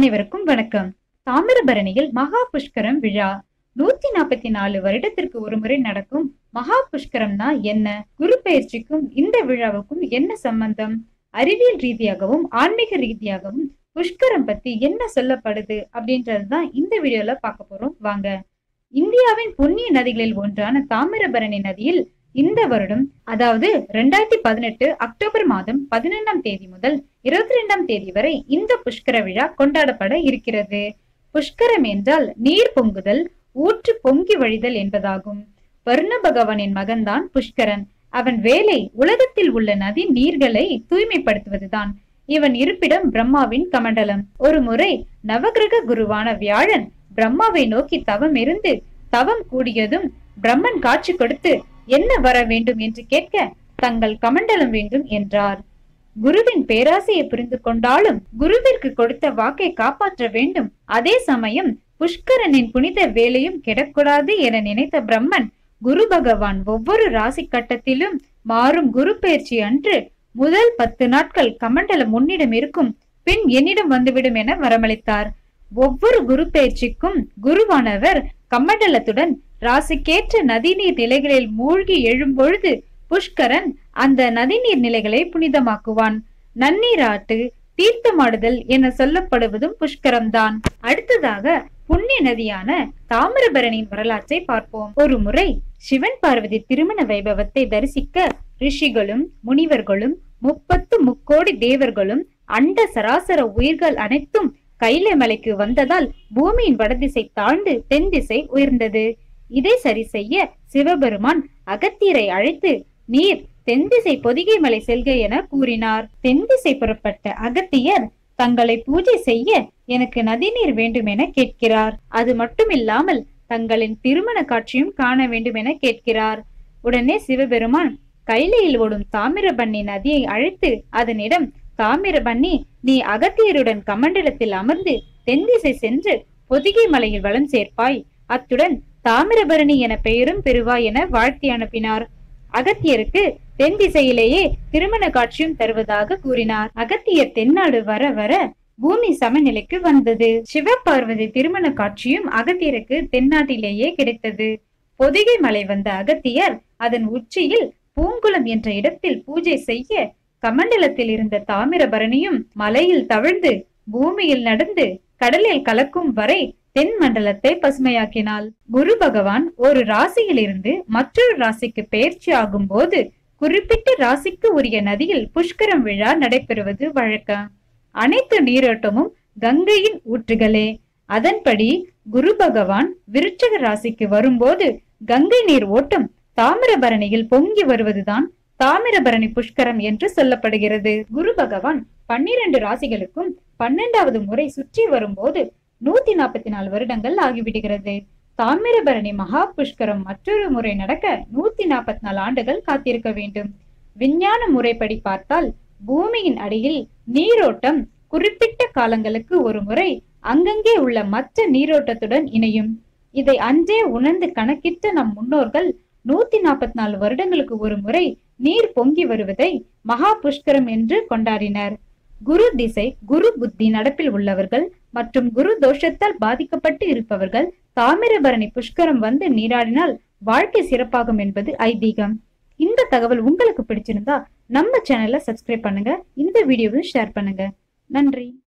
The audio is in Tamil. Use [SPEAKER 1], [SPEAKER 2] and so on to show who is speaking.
[SPEAKER 1] அனைவருக்கும் வணக்கம் தாமிரபரணியில் மகா புஷ்கரம் விழா நூத்தி நாற்பத்தி நாலு வருடத்திற்கு ஒரு முறை நடக்கும் மகா புஷ்கரம்னா என்ன குரு பெயர்ச்சிக்கும் இந்த விழாவுக்கும் என்ன சம்பந்தம் அறிவியல் ரீதியாகவும் ஆன்மீக ரீதியாகவும் புஷ்கரம் பத்தி என்ன சொல்லப்படுது அப்படின்றதுதான் இந்த வீடியோல பார்க்க போறோம் வாங்க இந்தியாவின் புண்ணிய நதிகளில் ஒன்றான தாமிரபரணி நதியில் இந்த வருடம் அதாவது ரெண்டாயிரத்தி பதினெட்டு அக்டோபர் மாதம் பதினொன்றாம் தேதி முதல் இருபத்தி ரெண்டாம் தேதி வரை இந்த புஷ்கர விழா கொண்டாடப்பட இருக்கிறது புஷ்கரம் என்றால் நீர் பொங்குதல் ஊற்று பொங்கி வழிதல் என்பதாகும் வருண பகவானின் மகன்தான் புஷ்கரன் அவன் வேலை உலகத்தில் உள்ள நதி நீர்களை தூய்மைப்படுத்துவதுதான் இவன் இருப்பிடம் பிரம்மாவின் கமண்டலம் ஒரு முறை நவகிரக குருவான வியாழன் பிரம்மாவை நோக்கி தவம் இருந்து தவம் கூடியதும் பிரம்மன் காட்சி கொடுத்து என்ன வர வேண்டும் என்று கேட்க தங்கள் கமண்டலம் வேண்டும் என்றார் குருவின் பேராசையை புரிந்து கொண்டாலும் குருவிற்கு கொடுத்த வாக்கை காப்பாற்ற வேண்டும் அதே சமயம் புஷ்கரனின் புனித வேலையும் கெடக்கூடாது என நினைத்த பிரம்மன் குரு பகவான் ஒவ்வொரு ராசி கட்டத்திலும் மாறும் குரு பயிற்சி அன்று முதல் பத்து நாட்கள் கமண்டலம் உன்னிடம் இருக்கும் பின் என்னிடம் வந்துவிடும் என வரமளித்தார் ஒவ்வொரு குரு பயிற்சிக்கும் குருவானவர் கமண்டலத்துடன் ராசிக்கேற்ற நதிநீர் நிலைகளில் மூழ்கி எழும்பொழுது புஷ்கரன் அந்த நதிநீர் நிலைகளை புனிதமாக்குவான் நன்னீராட்டு தீர்த்தமாடுதல் என சொல்லப்படுவதும் புஷ்கரம்தான் அடுத்ததாக புண்ணிய நதியான தாமிரபரணியின் வரலாற்றை பார்ப்போம் ஒரு முறை சிவன் பார்வதி திருமண வைபவத்தை தரிசிக்க ரிஷிகளும் முனிவர்களும் முப்பத்து முக்கோடி தேவர்களும் அண்ட சராசர உயிர்கள் அனைத்தும் கைலை மலைக்கு வந்ததால் பூமியின் வடதிசை தாழ்ந்து தென் திசை உயர்ந்தது இதை சரி செய்ய சிவபெருமான் அகத்தியரை அழைத்து நீர் தென்திசை பொதிகை மலை செல்க என கூறினார் தென்திசை புறப்பட்ட அகத்தியர் தங்களை பூஜை செய்ய எனக்கு நதிநீர் வேண்டும் என கேட்கிறார் அது மட்டுமில்லாமல் தங்களின் திருமண காட்சியும் காண வேண்டும் என கேட்கிறார் உடனே சிவபெருமான் கைலையில் ஓடும் தாமிரபண்ணி நதியை அழைத்து அதனிடம் தாமிரபண்ணி நீ அகத்தியருடன் கமண்டலத்தில் அமர்ந்து தென்திசை சென்று பொதிகை மலையில் வளம் சேர்ப்பாய் அத்துடன் தாமிரபரணி என பெயரும் பெறுவாய் என வாழ்த்தி அனுப்பினார் அகத்தியருக்கு தென் திசையிலேயே திருமண காட்சியும் தருவதாக கூறினார் அகத்தியர் தென்னாடு வர வர பூமி சமநிலைக்கு வந்தது சிவபார்வதி திருமண காட்சியும் அகத்தியருக்கு தென்னாட்டிலேயே கிடைத்தது பொதிகை மலை வந்த அகத்தியர் அதன் உச்சியில் பூங்குளம் என்ற இடத்தில் பூஜை செய்ய கமண்டலத்தில் இருந்த தாமிரபரணியும் மலையில் தவிழ்ந்து பூமியில் நடந்து கடலில் கலக்கும் வரை தென் மண்டலத்தை பசுமையாக்கினாள் குரு பகவான் ஒரு ராசியிலிருந்து மற்றொரு ராசிக்கு பெயர்ச்சி ஆகும் போது குறிப்பிட்ட ராசிக்கு உரிய நதியில் புஷ்கரம் விழா நடைபெறுவது வழக்கம் அனைத்து நீரோட்டமும் கங்கையின் ஊற்றுகளே அதன்படி குரு பகவான் விருச்சக ராசிக்கு வரும்போது கங்கை நீர் ஓட்டம் தாமிரபரணியில் பொங்கி வருவதுதான் தாமிரபரணி புஷ்கரம் என்று சொல்லப்படுகிறது குரு பகவான் பன்னிரண்டு ராசிகளுக்கும் பன்னெண்டாவது முறை சுற்றி வரும்போது நூத்தி நாற்பத்தி நாலு வருடங்கள் ஆகிவிடுகிறது தாமிரபரணி மகா புஷ்கரம் மற்றொரு முறை நடக்க நூத்தி நாற்பத்தி நாலு ஆண்டுகள் காத்திருக்க வேண்டும் விஞ்ஞான முறைப்படி பார்த்தால் பூமியின் அடியில் நீரோட்டம் குறிப்பிட்ட காலங்களுக்கு ஒரு முறை அங்கங்கே உள்ள மற்ற நீரோட்டத்துடன் இணையும் இதை அன்றே உணர்ந்து கணக்கிட்ட நம் முன்னோர்கள் நூத்தி நாற்பத்தி நாலு வருடங்களுக்கு ஒரு முறை நீர் பொங்கி வருவதை மகா புஷ்கரம் என்று கொண்டாடினர் குரு திசை குரு புத்தி நடப்பில் உள்ளவர்கள் மற்றும் குரு தோஷத்தால் பாதிக்கப்பட்டு இருப்பவர்கள் தாமிரபரணி புஷ்கரம் வந்து நீராடினால் வாழ்க்கை சிறப்பாகும் என்பது ஐதீகம் இந்த தகவல் உங்களுக்கு பிடிச்சிருந்தா நம்ம சேனலை சப்ஸ்கிரைப் பண்ணுங்க இந்த வீடியோவையும் ஷேர் பண்ணுங்க நன்றி